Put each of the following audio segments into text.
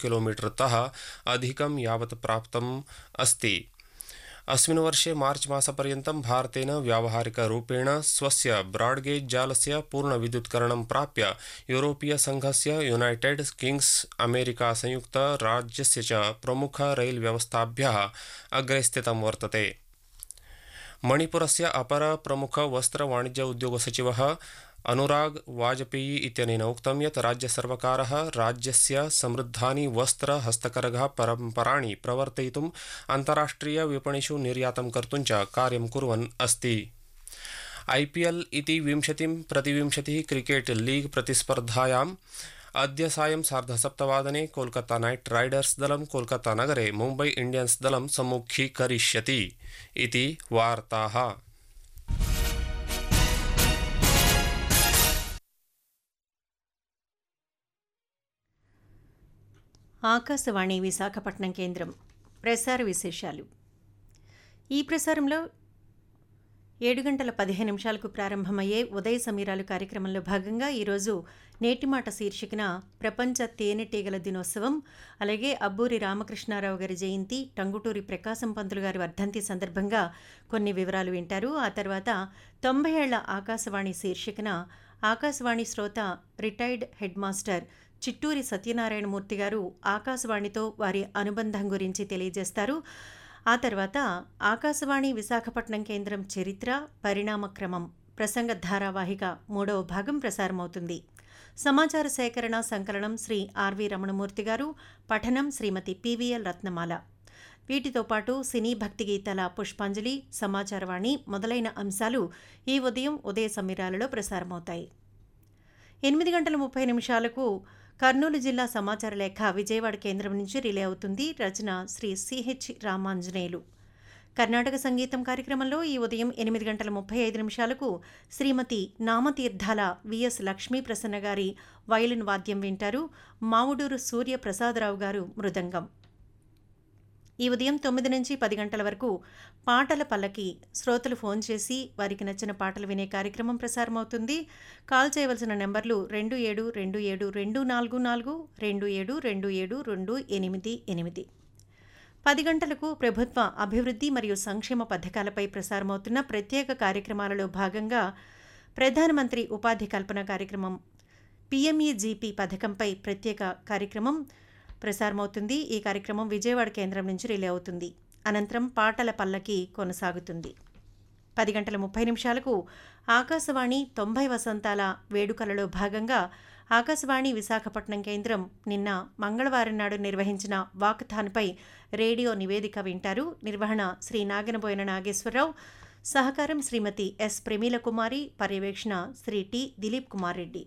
किलोमीटर्तः अधिकं यावत् प्राप्तम् अस्ति अस्मिन् वर्षे मार्च मासपर्यन्तं भारतेन व्यावहारिकरूपेण स्वस्य ब्राड्गेज जालस्य पूर्णविद्युत्करणं प्राप्य यूरोपीयसङ्घस्य यूनाइटेड किंग्स् अमेरिका संयुक्तराज्यस्य च प्रमुख रैल् व्यवस्थाभ्यः अग्रे स्थितं वर्तते मणिपुरस्य अपर प्रमुख वस्त्रवाणिज्य उद्योगसचिवः अनुराग वाजपेयी इत्यनेन उक्तं यत् राज्यसर्वकारः राज्यस्य समृद्धानि वस्त्र हस्तकरघा परम्पराणि प्रवर्तयितुम् अन्ताराष्ट्रियविपणिषु निर्यातं कर्तुं च कार्यं कुर्वन् अस्ति आईपीएल इति विंशतिं प्रतिविंशतिः क्रिकेट लीग प्रतिस्पर्धायाम् अद्य सायं सार्धसप्तवादने कोलकाता नाइट राइडर्स दलं कोलकातानगरे मुम्बै इण्डियन्स् दलं सम्मुखीकरिष्यति इति वार्ताः ఆకాశవాణి విశాఖపట్నం కేంద్రం ప్రసార విశేషాలు ఈ ప్రసారంలో ఏడు గంటల పదిహేను నిమిషాలకు ప్రారంభమయ్యే ఉదయ సమీరాలు కార్యక్రమంలో భాగంగా ఈరోజు నేటి మాట శీర్షికన ప్రపంచ తేనెటీగల దినోత్సవం అలాగే అబ్బూరి రామకృష్ణారావు గారి జయంతి టంగుటూరి ప్రకాశం పంతులు గారి వర్ధంతి సందర్భంగా కొన్ని వివరాలు వింటారు ఆ తర్వాత తొంభై ఏళ్ల ఆకాశవాణి శీర్షికన ఆకాశవాణి శ్రోత retired head master Chitturi Satyanarayanamurthy గారు ఆకాశవాణితో వారి అనుబంధం గురించి తెలియజేస్తారు ఆ తర్వాత ఆకాశవాణి విశాఖపట్నం కేంద్రం చరిత్ర పరిణామక్రమం ప్రసంగ ధారావాహిక మూడవ భాగం ప్రసారమవుతుంది సమాచార సేకరణ సంకలనం శ్రీ ఆర్వి రమణమూర్తి గారు పఠనం శ్రీమతి పివిఎల్ రత్నమాల వీటితో పాటు సినీ భక్తి గీతాల పుష్పాంజలి సమాచారవాణి మొదలైన అంశాలు ఈ ఉదయం ఉదయ సమీరాలలో ప్రసారమవుతాయి ఎనిమిది గంటల ముప్పై నిమిషాలకు కర్నూలు జిల్లా సమాచార లేఖ విజయవాడ కేంద్రం నుంచి రిలే అవుతుంది రచన శ్రీ సిహెచ్ రామాంజనేయులు కర్ణాటక సంగీతం కార్యక్రమంలో ఈ ఉదయం ఎనిమిది గంటల ముప్పై ఐదు నిమిషాలకు శ్రీమతి నామతీర్థాల విఎస్ లక్ష్మీ ప్రసన్న గారి వయలిన్ వాద్యం వింటారు మావుడూరు సూర్య ప్రసాదరావు గారు మృదంగం ఈ ఉదయం తొమ్మిది నుంచి పది గంటల వరకు పాటల పల్లకి శ్రోతలు ఫోన్ చేసి వారికి నచ్చిన పాటలు వినే కార్యక్రమం ప్రసారమవుతుంది కాల్ చేయవలసిన నెంబర్లు రెండు ఏడు రెండు ఏడు రెండు నాలుగు నాలుగు రెండు ఏడు రెండు ఏడు రెండు ఎనిమిది ఎనిమిది పది గంటలకు ప్రభుత్వ అభివృద్ధి మరియు సంక్షేమ పథకాలపై ప్రసారమవుతున్న ప్రత్యేక కార్యక్రమాలలో భాగంగా ప్రధానమంత్రి ఉపాధి కల్పన కార్యక్రమం పిఎంఈజీపీ పథకంపై ప్రత్యేక కార్యక్రమం ప్రసారమవుతుంది ఈ కార్యక్రమం విజయవాడ కేంద్రం నుంచి రిలే అవుతుంది అనంతరం పాటల పల్లకి కొనసాగుతుంది పది గంటల ముప్పై నిమిషాలకు ఆకాశవాణి తొంభై వసంతాల వేడుకలలో భాగంగా ఆకాశవాణి విశాఖపట్నం కేంద్రం నిన్న మంగళవారం నాడు నిర్వహించిన వాకథాన్పై రేడియో నివేదిక వింటారు నిర్వహణ శ్రీ నాగనబోయిన నాగేశ్వరరావు సహకారం శ్రీమతి ఎస్ ప్రమీల కుమారి పర్యవేక్షణ శ్రీ టి దిలీప్ కుమార్ రెడ్డి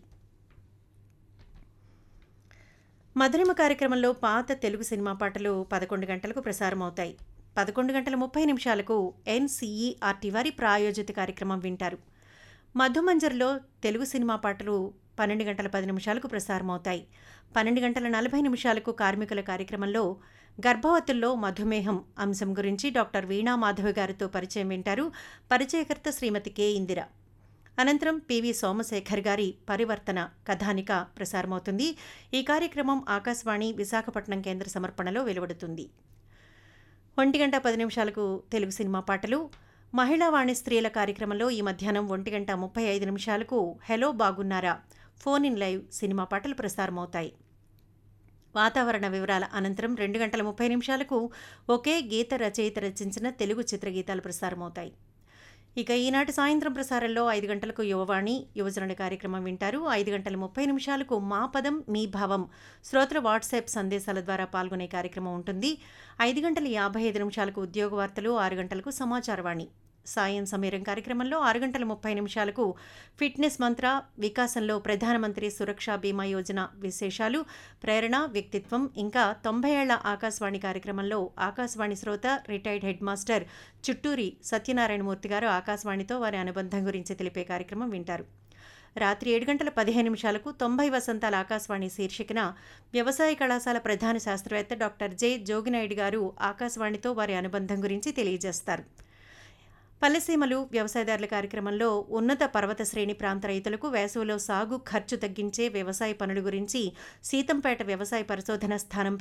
మధురిమ కార్యక్రమంలో పాత తెలుగు సినిమా పాటలు పదకొండు గంటలకు ప్రసారమవుతాయి పదకొండు గంటల ముప్పై నిమిషాలకు ఎన్సీఈఆర్టీ వారి ప్రాయోజిత కార్యక్రమం వింటారు మధుమంజర్లో తెలుగు సినిమా పాటలు పన్నెండు గంటల పది నిమిషాలకు ప్రసారమవుతాయి పన్నెండు గంటల నలభై నిమిషాలకు కార్మికుల కార్యక్రమంలో గర్భవతుల్లో మధుమేహం అంశం గురించి డాక్టర్ వీణా మాధవి గారితో పరిచయం వింటారు పరిచయకర్త శ్రీమతి కె ఇందిర అనంతరం పివి సోమశేఖర్ గారి పరివర్తన కథానిక ప్రసారమవుతుంది ఈ కార్యక్రమం ఆకాశవాణి విశాఖపట్నం కేంద్ర సమర్పణలో వెలువడుతుంది ఒంటి గంట పది నిమిషాలకు తెలుగు సినిమా పాటలు మహిళా వాణి స్త్రీల కార్యక్రమంలో ఈ మధ్యాహ్నం ఒంటి గంట ముప్పై ఐదు నిమిషాలకు హెలో బాగున్నారా ఫోన్ ఇన్ లైవ్ సినిమా పాటలు ప్రసారమవుతాయి వాతావరణ వివరాల అనంతరం రెండు గంటల ముప్పై నిమిషాలకు ఒకే గీత రచయిత రచించిన తెలుగు చిత్రగీతాలు ప్రసారమవుతాయి ఇక ఈనాటి సాయంత్రం ప్రసారంలో ఐదు గంటలకు యువవాణి యువజనుడి కార్యక్రమం వింటారు ఐదు గంటల ముప్పై నిమిషాలకు మా పదం మీ భావం శ్రోతల వాట్సాప్ సందేశాల ద్వారా పాల్గొనే కార్యక్రమం ఉంటుంది ఐదు గంటల యాభై ఐదు నిమిషాలకు ఉద్యోగ వార్తలు ఆరు గంటలకు సమాచారవాణి సాయం సమీరం కార్యక్రమంలో ఆరు గంటల ముప్పై నిమిషాలకు ఫిట్నెస్ మంత్ర వికాసంలో ప్రధానమంత్రి సురక్షా బీమా యోజన విశేషాలు ప్రేరణ వ్యక్తిత్వం ఇంకా తొంభై ఏళ్ల ఆకాశవాణి కార్యక్రమంలో ఆకాశవాణి శ్రోత retired head master Chutturi Satyanarayanamurthy గారు ఆకాశవాణితో వారి అనుబంధం గురించి తెలిపే కార్యక్రమం వింటారు రాత్రి ఏడు గంటల పదిహేను నిమిషాలకు తొంభై వసంతాల ఆకాశవాణి శీర్షికన వ్యవసాయ కళాశాల ప్రధాన శాస్త్రవేత్త డాక్టర్ జె జోగినాయుడు గారు ఆకాశవాణితో వారి అనుబంధం గురించి తెలియజేస్తారు పల్లెసీమలు వ్యవసాయదారుల కార్యక్రమంలో ఉన్నత పర్వత శ్రేణి ప్రాంత రైతులకు వేసవిలో సాగు ఖర్చు తగ్గించే వ్యవసాయ పనుల గురించి సీతంపేట వ్యవసాయ పరిశోధన స్థానం